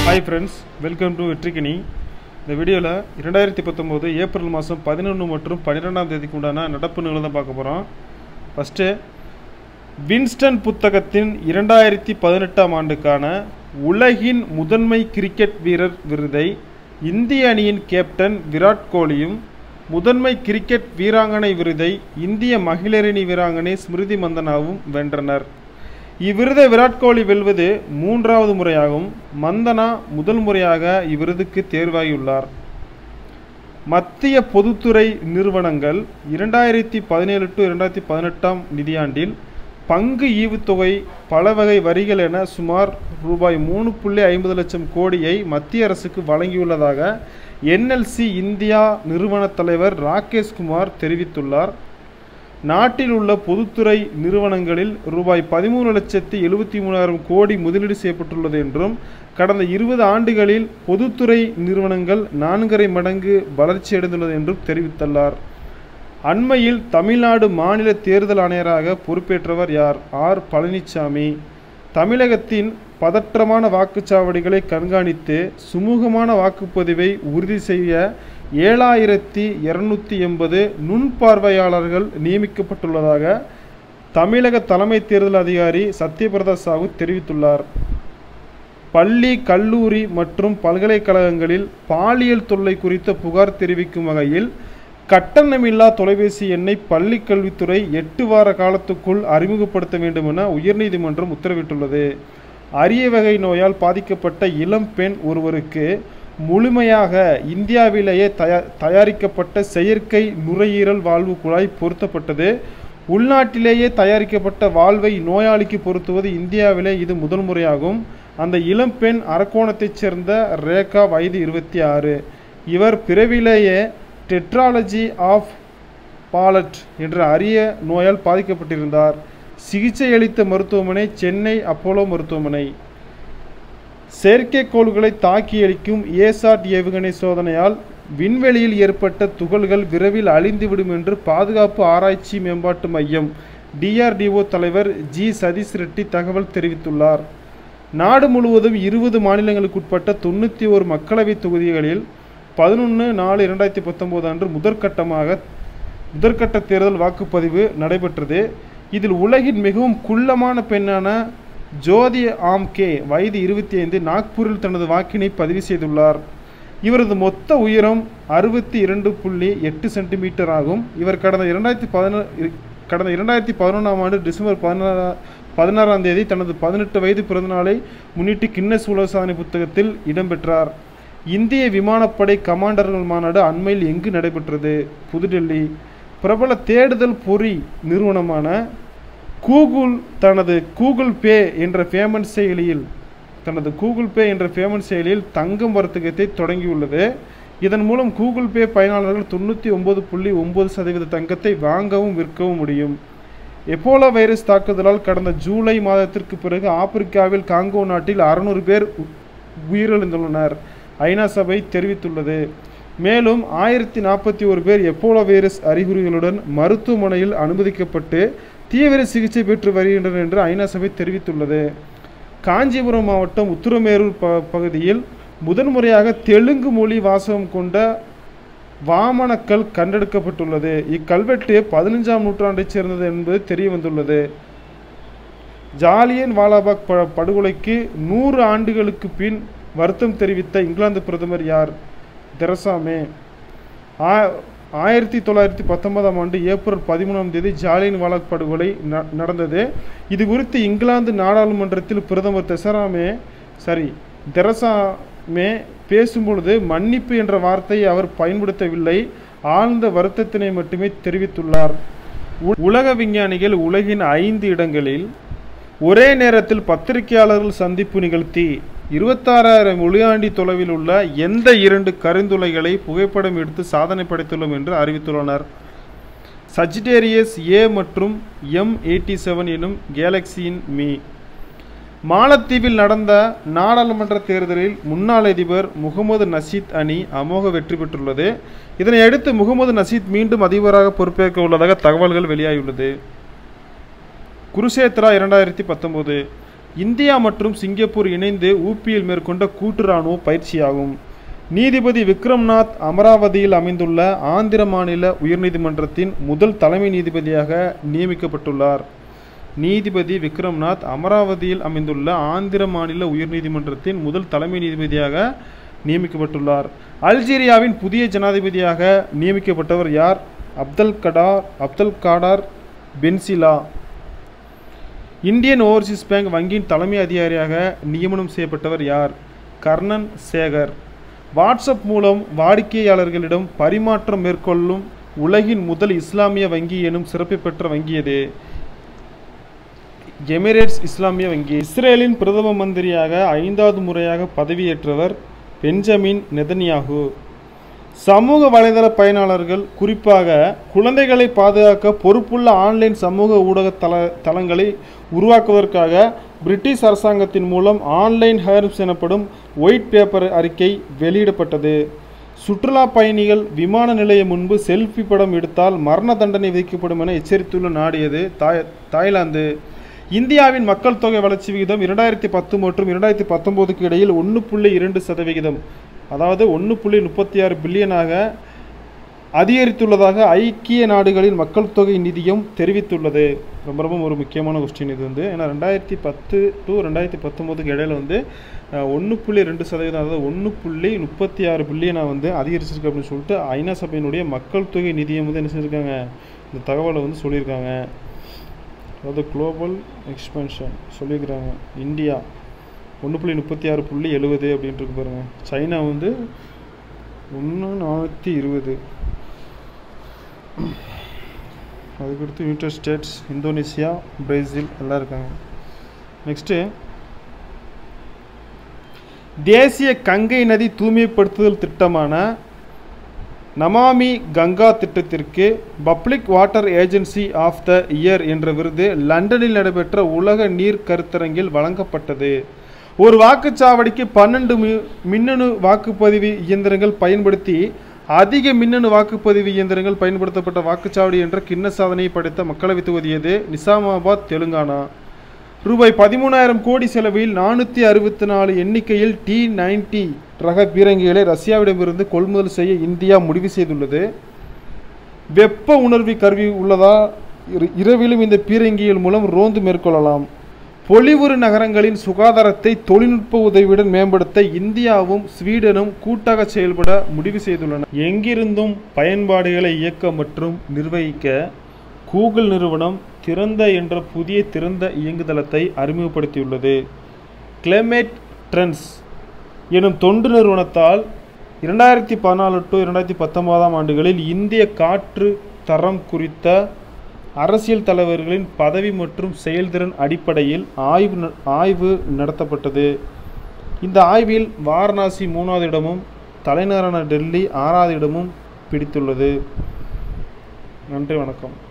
hi friends welcome to வெற்றிக்கினி இந்த வீடியோவில் இரண்டாயிரத்தி பத்தொம்போது ஏப்ரல் மாதம் பதினொன்று மற்றும் பன்னிரெண்டாம் தேதிக்கு உண்டான நடப்பு நிகழ்வு தான் பார்க்க போகிறோம் ஃபஸ்ட்டு வின்ஸ்டன் புத்தகத்தின் இரண்டாயிரத்தி பதினெட்டாம் ஆண்டுக்கான உலகின் முதன்மை கிரிக்கெட் வீரர் விருதை இந்திய அணியின் கேப்டன் விராட் கோலியும் முதன்மை கிரிக்கெட் வீராங்கனை விருதை இந்திய மகளிரணி வீராங்கனை ஸ்மிருதி மந்தனாவும் வென்றனர் இவ்விருதை விராட் கோலி வெல்வது மூன்றாவது முறையாகும் மந்தனா முதல் முறையாக இவ்விருதுக்கு தேர்வாகியுள்ளார் மத்திய பொதுத்துறை நிறுவனங்கள் இரண்டாயிரத்தி பதினேழு டு இரண்டாயிரத்தி பதினெட்டாம் நிதியாண்டில் பங்கு ஈவுத்தொகை பல வகை வரிகள் என சுமார் ரூபாய் மூணு புள்ளி ஐம்பது லட்சம் கோடியை மத்திய அரசுக்கு வழங்கியுள்ளதாக என்எல்சி இந்தியா நிறுவன தலைவர் ராகேஷ் குமார் தெரிவித்துள்ளார் நாட்டில் உள்ள பொதுத்துறை நிறுவனங்களில் ரூபாய் பதிமூணு லட்சத்தி எழுபத்தி மூணாயிரம் கோடி முதலீடு செய்யப்பட்டுள்ளது என்றும் கடந்த இருபது ஆண்டுகளில் பொதுத்துறை நிறுவனங்கள் நான்கரை மடங்கு வளர்ச்சியடைந்துள்ளது என்றும் தெரிவித்துள்ளார் அண்மையில் தமிழ்நாடு மாநில தேர்தல் ஆணையராக பொறுப்பேற்றவர் யார் ஆர் பழனிசாமி தமிழகத்தின் பதற்றமான வாக்குச்சாவடிகளை கண்காணித்து சுமூகமான வாக்குப்பதிவை உறுதி செய்ய ஏழாயிரத்தி இரநூத்தி எண்பது நுண்பார்வையாளர்கள் நியமிக்கப்பட்டுள்ளதாக தமிழக தலைமை தேர்தல் அதிகாரி சத்யபிரதா சாஹூ தெரிவித்துள்ளார் பள்ளி கல்லூரி மற்றும் பல்கலைக்கழகங்களில் பாலியல் தொல்லை குறித்த புகார் தெரிவிக்கும் வகையில் கட்டணமில்லா தொலைபேசி எண்ணை பள்ளி கல்வித்துறை எட்டு வார காலத்துக்குள் அறிமுகப்படுத்த வேண்டும் என உயர்நீதிமன்றம் உத்தரவிட்டுள்ளது அரிய வகை நோயால் பாதிக்கப்பட்ட இளம் பெண் ஒருவருக்கு முழுமையாக இந்தியாவிலேயே தயா தயாரிக்கப்பட்ட செயற்கை நுரையீரல் வாழ்வு குழாய் பொருத்தப்பட்டது உள்நாட்டிலேயே தயாரிக்கப்பட்ட வாழ்வை நோயாளிக்கு பொருத்துவது இந்தியாவிலே இது முதல் முறையாகும் அந்த இளம்பெண் அரக்கோணத்தைச் சேர்ந்த ரேகா வயது இருபத்தி ஆறு இவர் பிறவிலேயே டெட்ராலஜி ஆஃப் பாலட் என்ற அரிய நோயால் பாதிக்கப்பட்டிருந்தார் சிகிச்சை அளித்த மருத்துவமனை சென்னை அப்போலோ மருத்துவமனை செயற்கைக்கோள்களை தாக்கி அளிக்கும் ஏசாட் ஏவுகணை சோதனையால் விண்வெளியில் ஏற்பட்ட துகள்கள் விரைவில் அழிந்துவிடும் என்று பாதுகாப்பு ஆராய்ச்சி மேம்பாட்டு மையம் டிஆர்டிஓ தலைவர் ஜி சதீஷ் ரெட்டி தகவல் தெரிவித்துள்ளார் நாடு முழுவதும் இருபது மாநிலங்களுக்குட்பட்ட தொண்ணூற்றி ஒரு மக்களவைத் தொகுதிகளில் பதினொன்று நாலு இரண்டாயிரத்தி பத்தொம்போது அன்று முதற்கட்டமாக முதற்கட்ட தேர்தல் வாக்குப்பதிவு நடைபெற்றது இதில் உலகின் மிகவும் குள்ளமான பெண்ணான ஜோதி ஆம்கே வயது இருபத்தி ஐந்து நாக்பூரில் தனது வாக்கினை பதிவு செய்துள்ளார் இவரது மொத்த உயரம் அறுபத்தி இரண்டு புள்ளி எட்டு சென்டிமீட்டர் ஆகும் இவர் கடந்த இரண்டாயிரத்தி பதினொ கடந்த இரண்டாயிரத்தி பதினொன்றாம் ஆண்டு டிசம்பர் பதினாறா பதினாறாம் தேதி தனது பதினெட்டு வயது பிறந்தநாளை முன்னிட்டு கின்னஸ் உலக சாதனை புத்தகத்தில் இடம்பெற்றார் இந்திய விமானப்படை கமாண்டர்கள் மாநாடு அண்மையில் எங்கு நடைபெற்றது புதுடெல்லி பிரபல தேடுதல் பொறி நிறுவனமான கூகுள் தனது கூகுள் பே என்ற பேமெண்ட் செயலியில் தனது கூகுள் பே என்ற பேமெண்ட் செயலியில் தங்கம் வர்த்தகத்தை தொடங்கியுள்ளது இதன் மூலம் கூகுள் பே பயனாளர்கள் தொண்ணூற்றி ஒம்பது புள்ளி ஒம்பது சதவீத தங்கத்தை வாங்கவும் விற்கவும் முடியும் எப்போலா வைரஸ் தாக்குதலால் கடந்த ஜூலை மாதத்திற்கு பிறகு ஆப்பிரிக்காவில் காங்கோ நாட்டில் அறுநூறு பேர் உயிரிழந்துள்ளனர் ஐநா சபை தெரிவித்துள்ளது மேலும் ஆயிரத்தி நாற்பத்தி ஒரு பேர் எப்போலா வைரஸ் அறிகுறிகளுடன் மருத்துவமனையில் அனுமதிக்கப்பட்டு தீவிர சிகிச்சை பெற்று வருகின்றனர் என்று ஐநா சபை தெரிவித்துள்ளது காஞ்சிபுரம் மாவட்டம் உத்திரமேரூர் ப பகுதியில் முதன்முறையாக தெலுங்கு மொழி வாசகம் கொண்ட வாமனக்கல் கண்டெடுக்கப்பட்டுள்ளது இக்கல்வெட்டு பதினஞ்சாம் நூற்றாண்டைச் சேர்ந்தது என்பது தெரிய வந்துள்ளது ஜாலியன் வாலாபாக் ப படுகொலைக்கு நூறு ஆண்டுகளுக்கு பின் வருத்தம் தெரிவித்த இங்கிலாந்து பிரதமர் யார் தெரசாமே ஆ ஆயிரத்தி தொள்ளாயிரத்தி பத்தொன்பதாம் ஆண்டு ஏப்ரல் பதிமூணாம் தேதி ஜாலியன் வாலாக் படுகொலை நடந்தது இது குறித்து இங்கிலாந்து நாடாளுமன்றத்தில் பிரதமர் தெசராமே சாரி தெரசாமே பேசும்பொழுது மன்னிப்பு என்ற வார்த்தையை அவர் பயன்படுத்தவில்லை ஆழ்ந்த வருத்தத்தினை மட்டுமே தெரிவித்துள்ளார் உலக விஞ்ஞானிகள் உலகின் ஐந்து இடங்களில் ஒரே நேரத்தில் பத்திரிகையாளர்கள் சந்திப்பு நிகழ்த்தி இருபத்தாறாயிரம் ஒளியாண்டி தொலைவில் உள்ள எந்த இரண்டு கருந்துளைகளை புகைப்படம் எடுத்து சாதனை படைத்துள்ளோம் என்று அறிவித்துள்ளனர் சஜிடேரியஸ் ஏ மற்றும் எம் எயிட்டி செவன் எனும் கேலக்சியின் மீ மாலத்தீவில் நடந்த நாடாளுமன்ற தேர்தலில் முன்னாள் அதிபர் முகமது நசீத் அணி அமோக வெற்றி பெற்றுள்ளது இதனை அடுத்து முகமது நசீத் மீண்டும் அதிபராக பொறுப்பேற்க உள்ளதாக தகவல்கள் வெளியாகியுள்ளது குருஷேத்ரா இரண்டாயிரத்தி பத்தொம்போது இந்தியா மற்றும் சிங்கப்பூர் இணைந்து ஊப்பியில் மேற்கொண்ட கூட்டு இராணுவ பயிற்சியாகும் நீதிபதி விக்ரம்நாத் அமராவதியில் அமைந்துள்ள ஆந்திர மாநில உயர்நீதிமன்றத்தின் முதல் தலைமை நீதிபதியாக நியமிக்கப்பட்டுள்ளார் நீதிபதி விக்ரம்நாத் அமராவதியில் அமைந்துள்ள ஆந்திர மாநில உயர்நீதிமன்றத்தின் முதல் தலைமை நீதிபதியாக நியமிக்கப்பட்டுள்ளார் அல்ஜீரியாவின் புதிய ஜனாதிபதியாக நியமிக்கப்பட்டவர் யார் Abdel Kader Abdel Kader Bensalah Indian Overseas Bank வங்கியின் தலைமை அதிகாரியாக நியமனம் செய்யப்பட்டவர் யார் கர்ணன் சேகர் வாட்ஸ்அப் மூலம் வாடிக்கையாளர்களிடம் பரிமாற்றம் மேற்கொள்ளும் உலகின் முதல் இஸ்லாமிய வங்கி எனும் சிறப்பு பெற்ற வங்கி எது எமிரேட்ஸ் இஸ்லாமிய வங்கி இஸ்ரேலின் பிரதம மந்திரியாக ஐந்தாவது முறையாக பதவியேற்றவர் பெஞ்சமின் நெதன்யாகு சமூக வலைதள பயனாளர்கள் குறிப்பாக குழந்தைகளை பாதுகாக்க பொறுப்புள்ள ஆன்லைன் சமூக ஊடக தள தளங்களை உருவாக்குவதற்காக பிரிட்டிஷ் அரசாங்கத்தின் மூலம் ஆன்லைன் ஹேர்ப்ஸ் எனப்படும் ஒயிட் பேப்பர் அறிக்கை வெளியிடப்பட்டது சுற்றுலா பயணிகள் விமான நிலையம் முன்பு செல்ஃபி படம் எடுத்தால் மரண தண்டனை விதிக்கப்படும் என எச்சரித்துள்ள நாடு எது தாய் தாய்லாந்து இந்தியாவின் மக்கள் தொகை வளர்ச்சி விகிதம் இரண்டாயிரத்தி பத்து மற்றும் இரண்டாயிரத்தி பத்தொம்போதுக்கு இடையில் ஒன்று புள்ளி இரண்டு சதவிகிதம் அதாவது ஒன்று புள்ளி முப்பத்தி ஆறு பில்லியனாக அதிகரித்துள்ளதாக ஐக்கிய நாடுகளின் மக்கள் தொகை நிதியம் தெரிவித்துள்ளது ரொம்ப ரொம்ப ஒரு முக்கியமான கொஸ்டின் இது வந்து ஏன்னா ரெண்டாயிரத்தி பத்து டு ரெண்டாயிரத்தி பத்தொம்போதுக்கு இடையில வந்து ஒன்று புள்ளி ரெண்டு சதவீதம் அதாவது ஒன்று புள்ளி முப்பத்தி ஆறு பில்லியனாக வந்து அதிகரிச்சிருக்கு அப்படின்னு சொல்லிட்டு ஐநா சபையினுடைய மக்கள் தொகை நிதியம் வந்து என்ன செஞ்சுருக்காங்க இந்த தகவலை வந்து சொல்லியிருக்காங்க அதாவது குளோபல் எக்ஸ்பென்ஷன் சொல்லியிருக்கிறாங்க இந்தியா ஒன்று புள்ளி முப்பத்தி ஆறு புள்ளி எழுபது அப்படின்ட்டு இருக்கு பாருங்க சைனா வந்து ஒன்று நானூற்றி இருபது அதுக்கடுத்து யுனைடெட் ஸ்டேட்ஸ் இந்தோனேசியா பிரேசில் எல்லாம் இருக்காங்க நெக்ஸ்ட்டு தேசிய கங்கை நதி தூய்மைப்படுத்துதல் திட்டமான நமாமி கங்கா திட்டத்திற்கு public water agency of the year என்ற விருது லண்டனில் நடைபெற்ற உலக நீர் கருத்தரங்கில் வழங்கப்பட்டது ஒரு வாக்குச்சாவடிக்கு பன்னெண்டு மின்னணு வாக்குப்பதிவு இயந்திரங்கள் பயன்படுத்தி அதிக மின்னணு வாக்குப்பதிவு இயந்திரங்கள் பயன்படுத்தப்பட்ட வாக்குச்சாவடி என்ற கிண்ண சாதனையை படைத்த மக்களவைத் தொகுதி எது நிசாமாபாத் தெலுங்கானா ரூபாய் பதிமூணாயிரம் கோடி செலவில் நானூற்றி அறுபத்தி நாலு எண்ணிக்கையில் டி நைன்டி ரக பீரங்கிகளை ரஷ்யாவிடமிருந்து கொள்முதல் செய்ய இந்தியா முடிவு செய்துள்ளது வெப்ப உணர்வி கருவி உள்ளதா இரவிலும் இந்த பீரங்கிகள் மூலம் ரோந்து மேற்கொள்ளலாம் பொலிவுறு நகரங்களின் சுகாதாரத்தை தொழில்நுட்ப உதவியுடன் மேம்படுத்த இந்தியாவும் ஸ்வீடனும் கூட்டாக செயல்பட முடிவு செய்துள்ளன எங்கிருந்தும் பயன்பாடுகளை இயக்க மற்றும் நிர்வகிக்க கூகுள் நிறுவனம் திறந்த என்ற புதிய திறந்த இயங்குதளத்தை அறிமுகப்படுத்தியுள்ளது கிளைமேட் ட்ரெண்ட்ஸ் எனும் தொண்டு நிறுவனத்தால் இரண்டாயிரத்தி பதினாலு டு இரண்டாயிரத்தி பத்தொன்பதாம் ஆண்டுகளில் இந்திய காற்று தரம் குறித்த அரசியல் தலைவர்களின் பதவி மற்றும் செயல்திறன் அடிப்படையில் ஆய்வு ஆய்வு நடத்தப்பட்டது இந்த ஆய்வில் வாரணாசி மூணாவது இடமும் தலைநகரான டெல்லி ஆறாவது இடமும் பிடித்துள்ளது நன்றி வணக்கம்